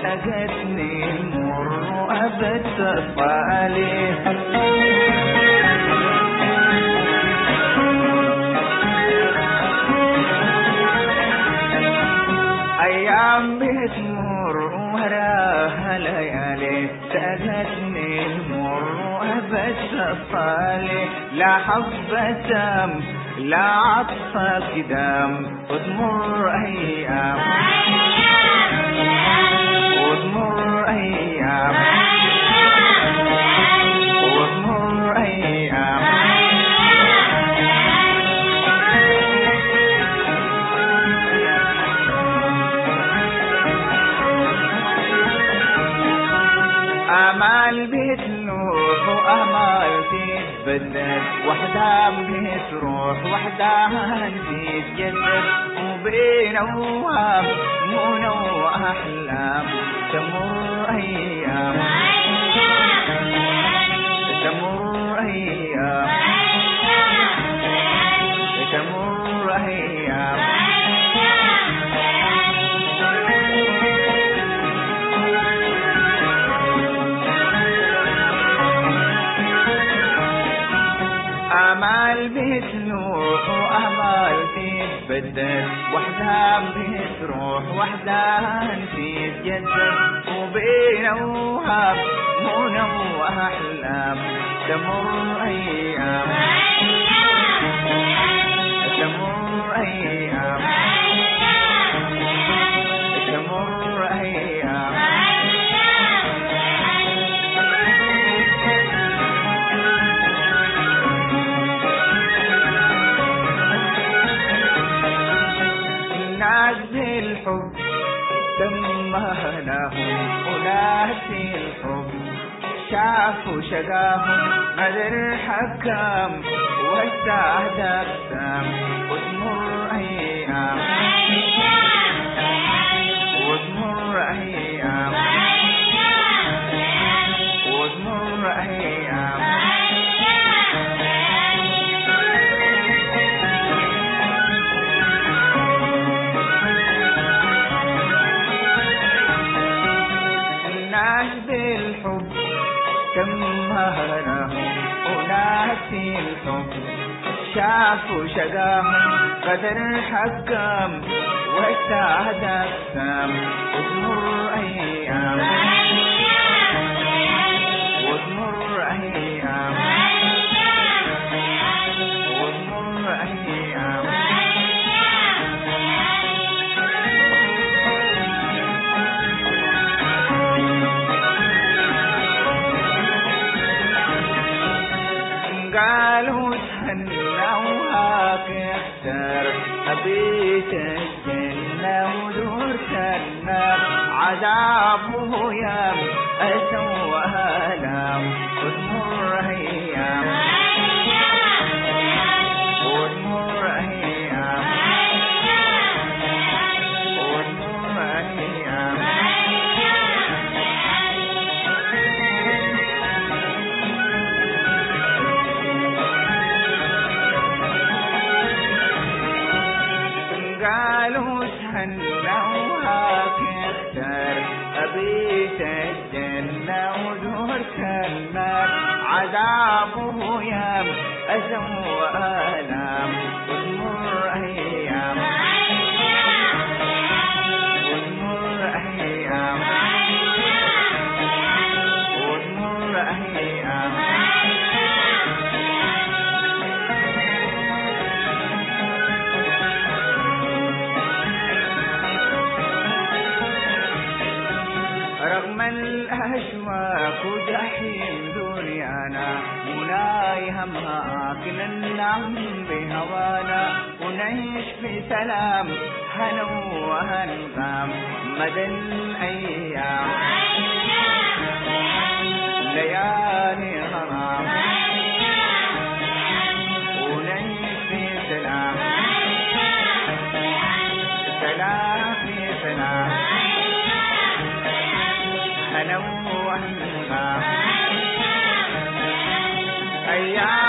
سقتني المر أبد تصالي أيام بتمر وراها ليالي سقتني المر أبد تصالي لا حبة دم لا عطفة قدام وتمر أيام وتمر أيام وتمر أيام آمال بتنوح وآمال تتبدل وحدة بتروح وحدة تتجدد وبين أوهام منى وأحلام تمر أيام تمر أيام تمر أيام آمال بتنوح وآمال تتبدل وحدة بتروح وحدة تتجدد وبين أوهام منى وأحلام تمر أيام تمر أيام تمر أيام الناس بالحب سمهناهم وناس الحب شافوا شقاهم غدر حكام واستعد اقسام وتمر ايام وتمر ايام وتمر ايام الناس بالحب سمهناهم وناس الحب شافوا شقاهم قدر حكام واستعد اقسام وتمر ايام وتمر ايام وتمر ايام قالوا تهنى وهاك اختار أبيت الجنة ودورت النار عذابه يام أسوى آلام وتمر أيام وتمر أيام وتمر أيام قالوا تهنى وهاك اختار أبيت الجنة ودورت النار عذابه يام أسم وآلام وتمر أيام وتمر أيام وتمر أيام رغم الأشواق وجحيم دنيانا مولاي همها كل النعم بهوانا ونعيش في سلام هنا وهنغام مدى الأيام ليالي غرام ونعيش في سلام سلام في سلام هنا وهنغام أيام